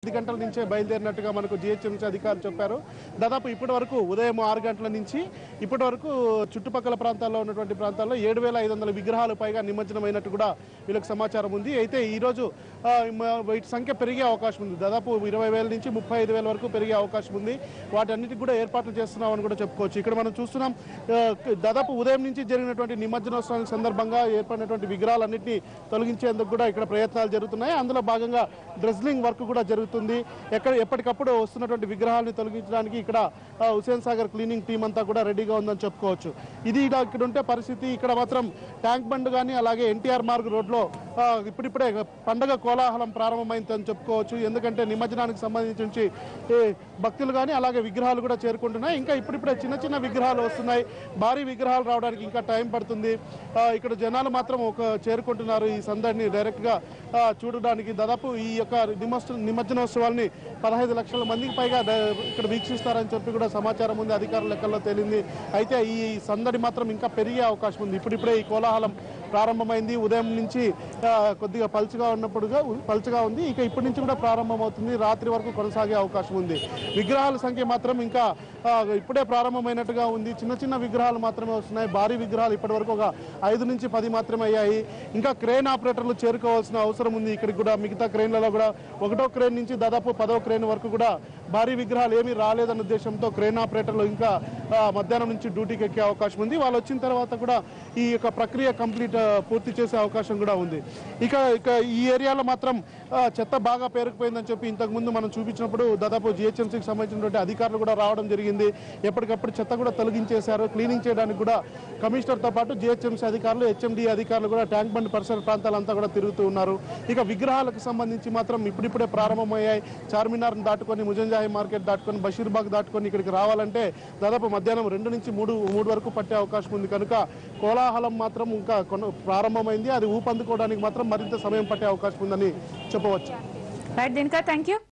ఐదు గంటల నుంచే బయలుదేరినట్టుగా మనకు జిహెచ్ఎంసీ అధికారులు చెప్పారు దాదాపు ఇప్పటి వరకు ఉదయం ఆరు గంటల నుంచి ఇప్పటి వరకు చుట్టుపక్కల ప్రాంతాల్లో ఉన్నటువంటి ప్రాంతాల్లో ఏడు వేల ఐదు వందల విగ్రహాలు పైగా నిమజ్జనమైనట్టు కూడా వీళ్ళకి సమాచారం ఉంది అయితే ఈ రోజు ఆ, మ- వీటి సంఖ్య పెరిగే అవకాశం ఉంది దాదాపు ఇరవై వేల నుంచి ముప్పై ఐదు వేల వరకు పెరిగే అవకాశం ఉంది వాటన్నిటికి కూడా ఏర్పాట్లు చేస్తున్నామని కూడా చెప్పుకోవచ్చు ఇక్కడ మనం చూస్తున్నాం ఆ, దాదాపు ఉదయం నుంచి జరిగినటువంటి నిమజ్జనోత్సవానికి సందర్భంగా ఏర్పడినటువంటి విగ్రహాలన్నింటినీ తొలగించేందుకు కూడా ఇక్కడ ప్రయత్నాలు జరుగుతున్నాయి అందులో భాగంగా డ్రెస్లింగ్ వర్క్ కూడా జరుగుతుంది ఎక్కడ ఎప్పటికప్పుడు వస్తున్నటువంటి విగ్రహాలను తొలగించడానికి ఇక్కడ ఆ, హుసేన్ సాగర్ క్లీనింగ్ టీం అంతా కూడా రెడీగా ఉందని చెప్పుకోవచ్చు ఇది ఇలా ఇక్కడ ఉంటే పరిస్థితి ఇక్కడ మాత్రం ట్యాంక్ బండ్ కానీ అలాగే ఎన్టీఆర్ మార్గ్ రోడ్లో ఆ, ఇప్పుడిప్పుడే పండగ కోలాహలం ప్రారంభమైందని చెప్పుకోవచ్చు ఎందుకంటే నిమజ్జనానికి సంబంధించి ఈ భక్తులు కానీ అలాగే విగ్రహాలు కూడా చేరుకుంటున్నాయి ఇంకా ఇప్పుడిప్పుడే చిన్న చిన్న విగ్రహాలు వస్తున్నాయి భారీ విగ్రహాలు రావడానికి ఇంకా టైం పడుతుంది ఆ, ఇక్కడ జనాలు మాత్రం ఒక చేరుకుంటున్నారు ఈ సందడిని డైరెక్ట్గా ఆ, చూడడానికి దాదాపు ఈ యొక్క నిమజ్జ నిమజ్జనోత్సవాల్ని పదహైదు లక్షల మందికి పైగా డ- ఇక్కడ వీక్షిస్తారని చెప్పి కూడా సమాచారం ఉంది అధికారుల లెక్కల్లో తేలింది అయితే ఈ సందడి మాత్రం ఇంకా పెరిగే అవకాశం ఉంది ఇప్పుడిప్పుడే ఈ కోలాహలం ప్రారంభమైంది ఉదయం నుంచి ఆ, కొద్దిగా పలుచగా ఉన్నప్పుడుగా పలుచగా ఉంది ఇక ఇప్పటి నుంచి కూడా ప్రారంభమవుతుంది రాత్రి వరకు కొనసాగే అవకాశం ఉంది విగ్రహాల సంఖ్య మాత్రం ఇంకా ఆ, ఇప్పుడే ప్రారంభమైనట్టుగా ఉంది చిన్న చిన్న విగ్రహాలు మాత్రమే వస్తున్నాయి భారీ విగ్రహాలు ఇప్పటి వరకు ఒక ఐదు నుంచి పది మాత్రమే అయ్యాయి ఇంకా క్రేన్ ఆపరేటర్లు చేరుకోవాల్సిన అవసరం ఉంది ఇక్కడికి కూడా మిగతా క్రేన్లలో కూడా ఒకటో క్రేన్ నుంచి దాదాపు పదో క్రేన్ వరకు కూడా భారీ విగ్రహాలు ఏమీ రాలేదన్న ఉద్దేశంతో క్రేన్ ఆపరేటర్లు ఇంకా ఆ, మధ్యాహ్నం నుంచి డ్యూటీకి ఎక్కే అవకాశం ఉంది వాళ్ళు వచ్చిన తర్వాత కూడా ఈ యొక్క ప్రక్రియ కంప్లీట్ ఆ, పూర్తి చేసే అవకాశం కూడా ఉంది ఇక ఇక ఈ ఏరియాలో మాత్రం ఆ, చెత్త బాగా పేరుకుపోయిందని చెప్పి ఇంతకుముందు మనం చూపించినప్పుడు దాదాపు జిహెచ్ఎంసీకి సంబంధించినటువంటి అధికారులు కూడా రావడం జరిగింది ఎప్పటికప్పుడు చెత్త కూడా తొలగించేశారు క్లీనింగ్ చేయడానికి కూడా కమిషనర్తో పాటు జిహెచ్ఎంసీ అధికారులు హెచ్ఎండి అధికారులు కూడా ట్యాంక్ బండ్ పరిసర ప్రాంతాలంతా కూడా తిరుగుతూ ఉన్నారు ఇక విగ్రహాలకు సంబంధించి మాత్రం ఇప్పుడిప్పుడే ప్రారంభమయ్యాయి చార్మినార్ని దాటుకొని ముజంజాయి మార్కెట్ దాటుకొని బషీర్బాగ్ దాటుకొని ఇక్కడికి రావాలంటే దాదాపు మధ్యాహ్నం రెండు నుంచి మూడు మూడు వరకు పట్టే అవకాశం ఉంది కనుక కోలాహలం మాత్రం ఇంకా కొన ప్రారంభమైంది అది ఊపందుకోవడానికి మాత్రం మరింత సమయం పట్టే అవకాశం ఉందని చెప్పవచ్చు రైట్ దీనికా థ్యాంక్ యూ